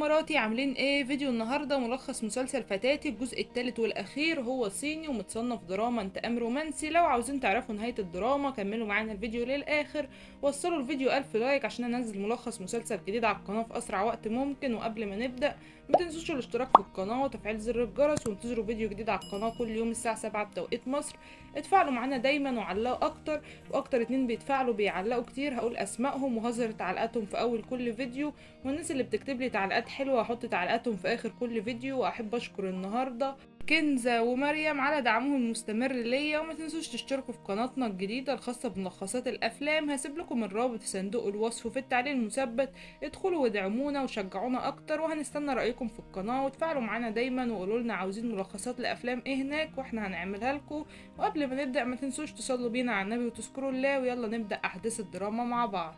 مراتي عاملين ايه فيديو النهارده ملخص مسلسل فتاتي الجزء الثالث والاخير هو صيني ومتصنف دراما انتقام رومانسي لو عاوزين تعرفوا نهايه الدراما كملوا معانا الفيديو للاخر وصلوا الفيديو ألف لايك عشان انزل ملخص مسلسل جديد على القناه في اسرع وقت ممكن وقبل ما نبدا ما تنسوش الاشتراك في القناه وتفعيل زر الجرس وانتظروا فيديو جديد على القناه كل يوم الساعه 7 بتوقيت مصر اتفاعلوا معانا دايما وعلقوا اكتر واكتر اتنين بيتفاعلوا بيعلقوا كتير هقول اسمائهم وهظهر تعليقاتهم في اول كل فيديو والناس اللي بتكتب لي تعليقات حلوه هحط تعليقاتهم في اخر كل فيديو واحب اشكر النهارده كنزة ومريم على دعمهم المستمر ليا وما تنسوش تشتركوا في قناتنا الجديدة الخاصة بملخصات الأفلام هسيب لكم الرابط في صندوق الوصف وفي التعليق المثبت ادخلوا وادعمونا وشجعونا أكتر وهنستنى رأيكم في القناة وتفاعلوا معانا دايما وقولوا لنا عاوزين ملخصات لأفلام ايه هناك واحنا هنعملها لكم وقبل ما نبدأ ما تنسوش تصلوا بينا على النبي وتذكروا الله ويلا نبدأ أحداث الدراما مع بعض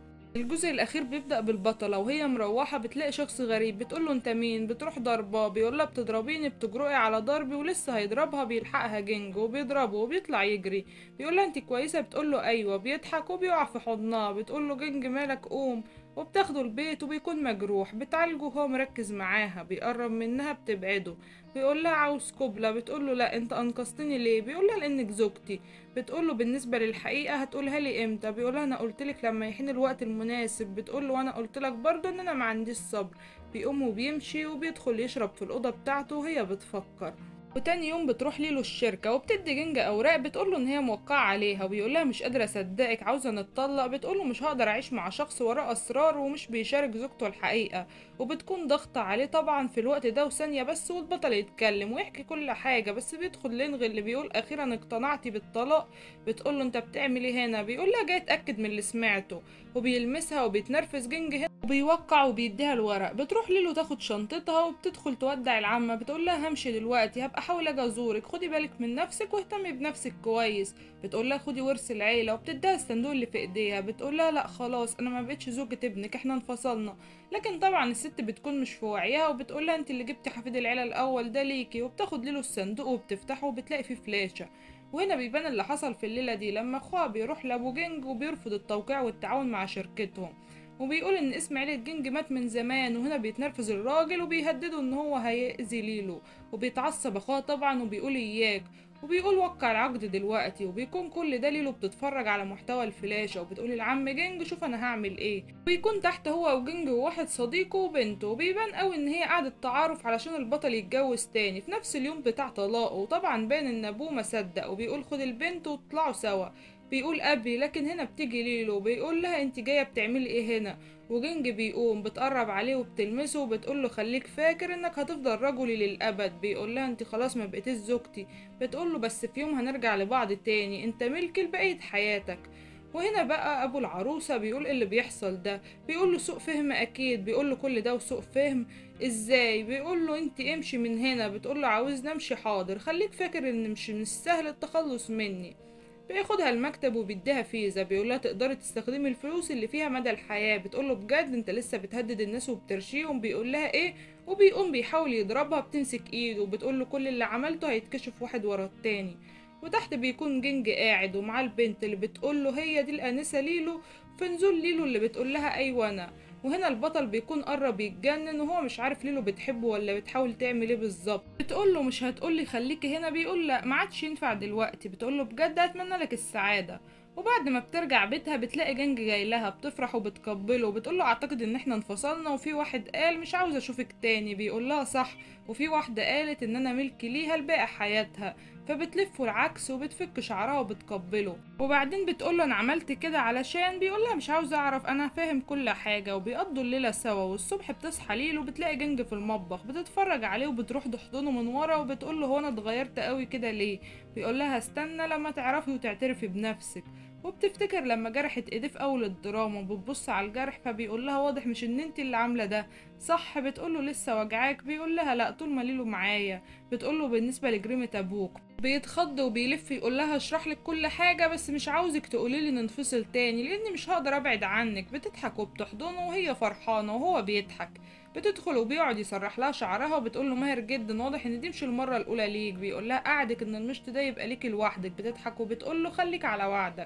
الجزء الاخير بيبدا بالبطله وهي مروحه بتلاقي شخص غريب بتقوله انت مين بتروح ضرباه بيقولها بتضربيني بتجرؤي على ضربي ولسه هيضربها بيلحقها جنج وبيضربه وبيطلع يجري بيقولها انت كويسه بتقوله ايوه بيضحك وبيقع في حضنها بتقوله جنج مالك قوم وبتاخده البيت وبيكون مجروح بتعالجه وهو مركز معاها بيقرب منها بتبعده بيقول لها عاوز قبلة بتقول له لا انت انقذتني ليه بيقول لها لانك زوجتي بتقول له بالنسبة للحقيقة هتقولها لي امتى بيقول لها انا قلت لك لما يحين الوقت المناسب بتقول له وانا قلت لك برضه ان انا ما عنديش صبر بيقوم وبيمشي وبيدخل يشرب في الأوضة بتاعته وهي بتفكر وتاني يوم بتروح ليله الشركة وبتدي جنجة أوراق بتقوله إن هي موقعة عليها وبيقولها مش قادرة أصدقك عاوزة نتطلق بتقوله مش هقدر أعيش مع شخص وراه أسرار ومش بيشارك زوجته الحقيقة وبتكون ضغطة عليه طبعا في الوقت ده وثانية بس والبطل يتكلم ويحكي كل حاجة بس بيدخل لينغ اللي بيقول أخيرا اقتنعتي بالطلاق بتقوله أنت بتعمل إيه هنا بيقول لها جاي أتأكد من اللي سمعته وبيلمسها وبيتنرفز جنج هنا وبيوقع وبيديها الورق بتروح ليلو تاخد شنطتها وبتدخل تودع العمة بتقول لها همشي دلوقتي هبقى احاول اجي ازورك خدي بالك من نفسك واهتمي بنفسك كويس بتقول لها خدي ورث العيلة وبتديها الصندوق اللي في ايديها بتقول لها لا خلاص انا ما بقتش زوجة ابنك احنا انفصلنا لكن طبعا الست بتكون مش في وعيها وبتقول لها انت اللي جبتي حفيد العيلة الاول ده ليكي وبتاخد ليلو الصندوق وبتفتحه وبتلاقي فيه فلاشة وهنا بيبان اللي حصل في الليلة دي لما اخوها بيروح لابو جنج وبيرفض التوقيع والتعاون مع شركتهم وبيقول ان اسم عيلة جنج مات من زمان وهنا بيتنرفز الراجل وبيهدده ان هو هيأذي ليلو وبيتعصب اخوها طبعا وبيقول اياك وبيقول وقع العقد دلوقتي وبيكون كل ده ليلو بتتفرج على محتوى الفلاشة وبتقول لعم جنج شوف انا هعمل ايه ويكون تحت هو وجنج وواحد صديقه وبنته وبيبان قوي ان هي قعدة تعارف علشان البطل يتجوز تاني في نفس اليوم بتاع طلاقه وطبعا باين ان ابوه ما صدق وبيقول خد البنت وطلعوا سوا بيقول ابي لكن هنا بتيجي ليلو بيقول لها انت جايه بتعملي ايه هنا وجنج بيقوم بتقرب عليه وبتلمسه وبتقول له خليك فاكر انك هتفضل رجلي للابد بيقول لها انت خلاص ما بقيتيش زوجتي بتقول له بس في يوم هنرجع لبعض تاني انت ملك لبقيه حياتك وهنا بقى ابو العروسه بيقول إيه اللي بيحصل ده بيقول له سوء فهم اكيد بيقول له كل ده وسوء فهم ازاي بيقول له انت امشي من هنا بتقول له عاوزني امشي حاضر خليك فاكر ان مش من السهل التخلص مني بياخدها المكتب وبيديها فيزا بيقولها تقدري تستخدمي الفلوس اللي فيها مدى الحياة بتقوله بجد انت لسه بتهدد الناس وبترشيهم بيقولها ايه وبيقوم بيحاول يضربها بتمسك ايده وبتقوله كل اللي عملته هيتكشف واحد ورا التاني وتحت بيكون جنج قاعد ومعاه البنت اللي بتقوله هي دي الانسة ليلو في نزول ليلو اللي بتقولها ايوه انا وهنا البطل بيكون قرب يتجنن وهو مش عارف ليلو بتحبه ولا بتحاول تعمل ايه بالظبط بتقول له مش هتقولي خليكي هنا بيقول لا ما عادش ينفع دلوقتي بتقول له بجد اتمنى لك السعاده وبعد ما بترجع بيتها بتلاقي جنج جاي لها بتفرح وبتقبله وبتقول له اعتقد ان احنا انفصلنا وفي واحد قال مش عاوز اشوفك تاني بيقول لها صح وفي واحده قالت ان انا ملك ليها لباقي حياتها فبتلفه العكس وبتفك شعرها وبتقبله وبعدين بتقول له انا عملت كده علشان بيقول لها مش عاوز اعرف انا فاهم كل حاجه وبيقضوا الليله سوا والصبح بتصحى ليلو بتلاقي جنج في المطبخ بتتفرج عليه وبتروح تحضنه من ورا وبتقول له هو انا اتغيرت قوي كده ليه بيقول لها استنى لما تعرفي وتعترفي بنفسك وبتفتكر لما جرحت ايديه في اول الدراما وبتبص على الجرح فبيقول لها واضح مش ان انت اللي عامله ده صح بتقول له لسه وجعاك بيقول لها لا طول ما ليلو معايا بتقول له بالنسبه لجريمه ابوك بيتخض وبيلف يقول لها اشرح لك كل حاجه بس مش عاوزك تقولي لي ننفصل تاني لاني مش هقدر ابعد عنك بتضحك وبتحضنه وهي فرحانه وهو بيضحك بتدخل وبيقعد يسرح لها شعرها وبتقول له ماهر جدا واضح ان دي مش المره الاولى ليك بيقول لها قعدك ان المشط ده يبقى ليكي لوحدك بتضحك وبتقول له خليك على وعدك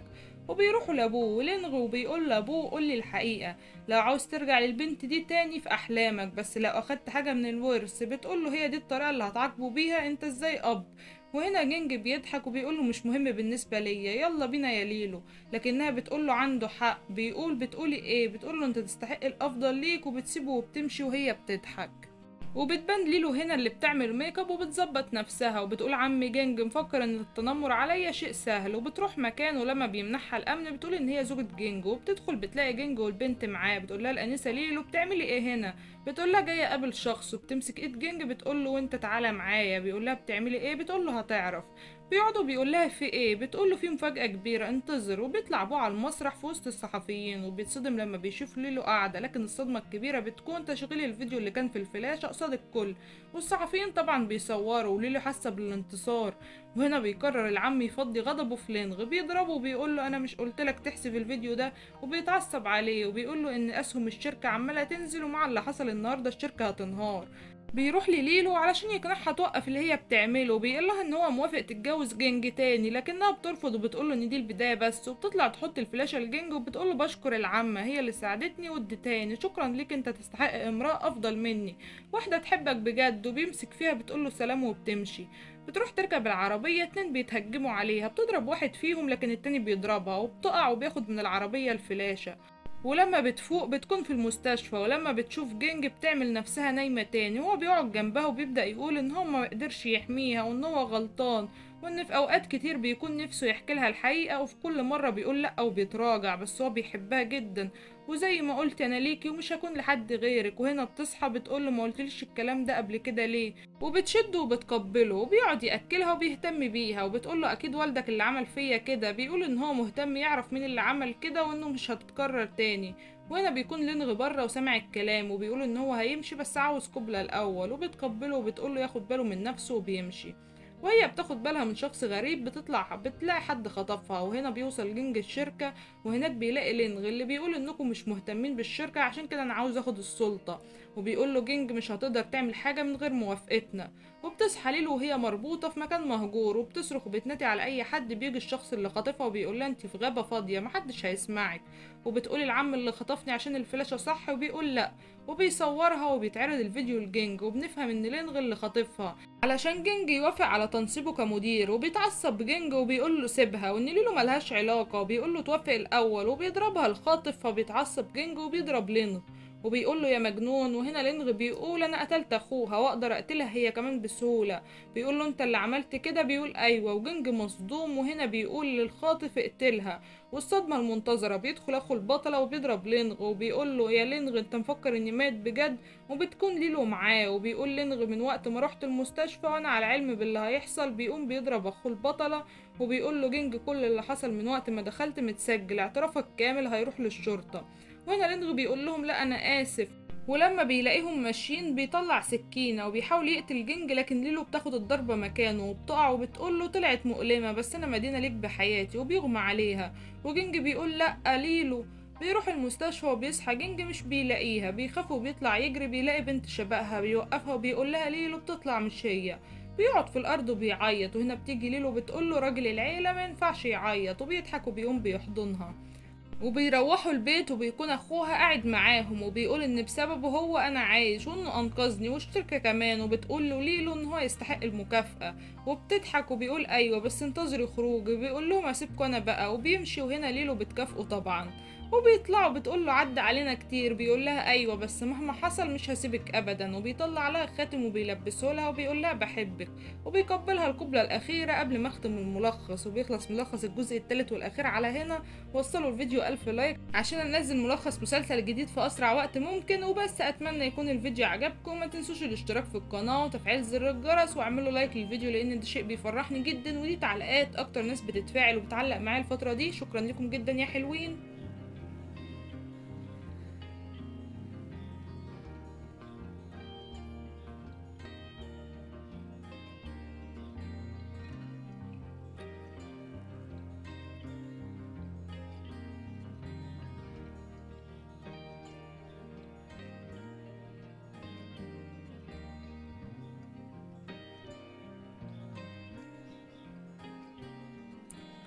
وبيروحوا لابوه ولينغ وبيقول لابوه قول لي الحقيقه لو عاوز ترجع للبنت دي تاني في احلامك بس لو اخدت حاجه من الورث بتقول له هي دي الطريقه اللي هتعاقبه بيها انت ازاي اب وهنا جينج بيضحك وبيقول له مش مهم بالنسبه ليا يلا بينا يا ليلو لكنها بتقول له عنده حق بيقول بتقولي ايه بتقول له انت تستحق الافضل ليك وبتسيبه وبتمشي وهي بتضحك وبتبان ليلو هنا اللي بتعمل ميك اب وبتظبط نفسها وبتقول عم جنج مفكر ان التنمر عليا شيء سهل وبتروح مكانه لما بيمنحها الامن بتقول ان هي زوجة جينج وبتدخل بتلاقي جينج والبنت معاه بتقول لها الانسه ليلو بتعملي ايه هنا بتقول لها جايه اقابل شخص وبتمسك ايد جينج بتقول له وانت تعالى معايا بيقول لها بتعملي ايه بتقول له هتعرف بيقعدوا بيقول لها في ايه بتقول له في مفاجاه كبيره انتظر وبيطلع ابوه على المسرح في وسط الصحفيين وبيتصدم لما بيشوف ليلو قاعده لكن الصدمه الكبيره بتكون تشغيل الفيديو اللي كان في الفلاشه قصاد الكل والصحفيين طبعا بيصوروا وليلو حاسه بالانتصار وهنا بيقرر العم يفضي غضبه في لينغ بيضربه وبيقول له انا مش قلت لك تحسب الفيديو ده وبيتعصب عليه وبيقول له ان اسهم الشركه عماله تنزل ومع اللي حصل النهارده الشركه هتنهار بيروح لليلو علشان يقنعها توقف اللي هي بتعمله بيقول لها ان هو موافق تتجوز جينج تاني لكنها بترفض وبتقول له ان دي البدايه بس وبتطلع تحط الفلاشه لجينج وبتقول له بشكر العمه هي اللي ساعدتني وادتاني شكرا ليك انت تستحق امراه افضل مني واحده تحبك بجد وبيمسك فيها بتقول له سلام وبتمشي بتروح تركب العربية اتنين بيتهجموا عليها بتضرب واحد فيهم لكن التاني بيضربها وبتقع وبياخد من العربية الفلاشة ولما بتفوق بتكون في المستشفى ولما بتشوف جينج بتعمل نفسها نايمة تاني هو بيقعد جنبها وبيبدأ يقول ان هو ما قدرش يحميها وان هو غلطان وان في اوقات كتير بيكون نفسه يحكي لها الحقيقة وفي كل مرة بيقول لا وبيتراجع بس هو بيحبها جدا وزي ما قلت انا ليكي ومش هكون لحد غيرك وهنا بتصحى بتقول له ما قلتليش الكلام ده قبل كده ليه وبتشده وبتقبله وبيقعد ياكلها وبيهتم بيها وبتقول له اكيد والدك اللي عمل فيا كده بيقول ان هو مهتم يعرف مين اللي عمل كده وانه مش هتتكرر تاني وهنا بيكون لينغ بره وسامع الكلام وبيقول ان هو هيمشي بس عاوز قبلة الاول وبتقبله وبتقول له ياخد باله من نفسه وبيمشي وهي بتاخد بالها من شخص غريب بتطلع بتلاقي حد خطفها وهنا بيوصل جنج الشركة وهناك بيلاقي لينغ اللي بيقول انكم مش مهتمين بالشركة عشان كده انا عاوز اخد السلطة وبيقول له جينج مش هتقدر تعمل حاجة من غير موافقتنا وبتصحى ليلو وهي مربوطة في مكان مهجور وبتصرخ وبتنادي على أي حد بيجي الشخص اللي خاطفها وبيقول لها انت في غابة فاضية محدش هيسمعك وبتقول العم اللي خطفني عشان الفلاشة صح وبيقول لأ وبيصورها وبيتعرض الفيديو لجينج وبنفهم ان لينغ اللي خاطفها علشان جينج يوافق على تنصيبه كمدير وبيتعصب جينج وبيقول له سيبها وان ليلو ملهاش علاقة وبيقول له توافق الأول وبيضربها الخاطف فبيتعصب جينج وبيضرب لينغ وبيقول له يا مجنون وهنا لينغ بيقول انا قتلت اخوها واقدر اقتلها هي كمان بسهوله بيقول له انت اللي عملت كده بيقول ايوه وجنج مصدوم وهنا بيقول للخاطف اقتلها والصدمه المنتظره بيدخل اخو البطله وبيضرب لينغ وبيقول له يا لينغ انت مفكر اني مات بجد وبتكون ليلو معاه وبيقول لينغ من وقت ما رحت المستشفى وانا على علم باللي هيحصل بيقوم بيضرب اخو البطله وبيقول له جنج كل اللي حصل من وقت ما دخلت متسجل اعترافك كامل هيروح للشرطه وهنا لينغ بيقول لهم لا انا اسف ولما بيلاقيهم ماشيين بيطلع سكينة وبيحاول يقتل جنج لكن ليلو بتاخد الضربة مكانه وبتقع وبتقول له طلعت مؤلمة بس أنا مدينة ليك بحياتي وبيغمى عليها وجنج بيقول لأ ليلو بيروح المستشفى وبيصحى جنج مش بيلاقيها بيخاف وبيطلع يجري بيلاقي بنت شبهها بيوقفها وبيقول لها ليلو بتطلع مش هي بيقعد في الأرض وبيعيط وهنا بتيجي ليلو بتقول له راجل العيلة ما ينفعش يعيط وبيضحك وبيقوم بيحضنها وبيروحوا البيت وبيكون اخوها قاعد معاهم وبيقول ان بسببه هو انا عايش وانه انقذني والشركة كمان وبتقول له ليلو ان هو يستحق المكافأة وبتضحك وبيقول ايوه بس انتظري خروجي بيقول لهم اسيبكوا انا بقى وبيمشي وهنا ليلو بتكافئه طبعا وبيطلعوا بتقول له عدى علينا كتير بيقول لها ايوه بس مهما حصل مش هسيبك ابدا وبيطلع لها خاتم وبيلبسه لها وبيقول لها بحبك وبيقبلها القبلة الأخيرة قبل ما أختم الملخص وبيخلص ملخص الجزء الثالث والأخير على هنا وصلوا الفيديو ألف لايك عشان أنزل ملخص مسلسل جديد في أسرع وقت ممكن وبس أتمنى يكون الفيديو عجبكم ما تنسوش الاشتراك في القناة وتفعيل زر الجرس واعملوا لايك للفيديو لأن ده شيء بيفرحني جدا ودي تعليقات أكتر ناس بتتفاعل وبتعلق معايا الفترة دي شكرا لكم جدا يا حلوين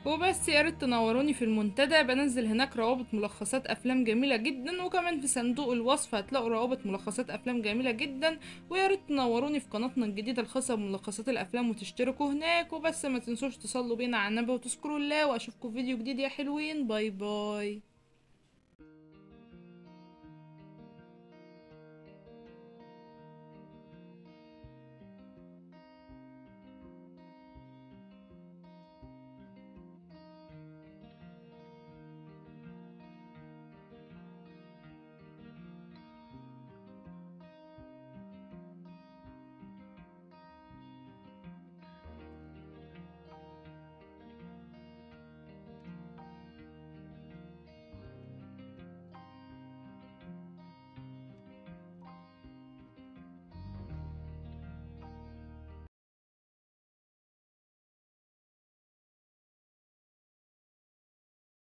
وبس يا ريت تنوروني في المنتدى بنزل هناك روابط ملخصات افلام جميله جدا وكمان في صندوق الوصف هتلاقوا روابط ملخصات افلام جميله جدا ويا ريت تنوروني في قناتنا الجديده الخاصه بملخصات الافلام وتشتركوا هناك وبس ما تنسوش تصلوا بينا على النبي وتذكروا الله واشوفكم في فيديو جديد يا حلوين باي باي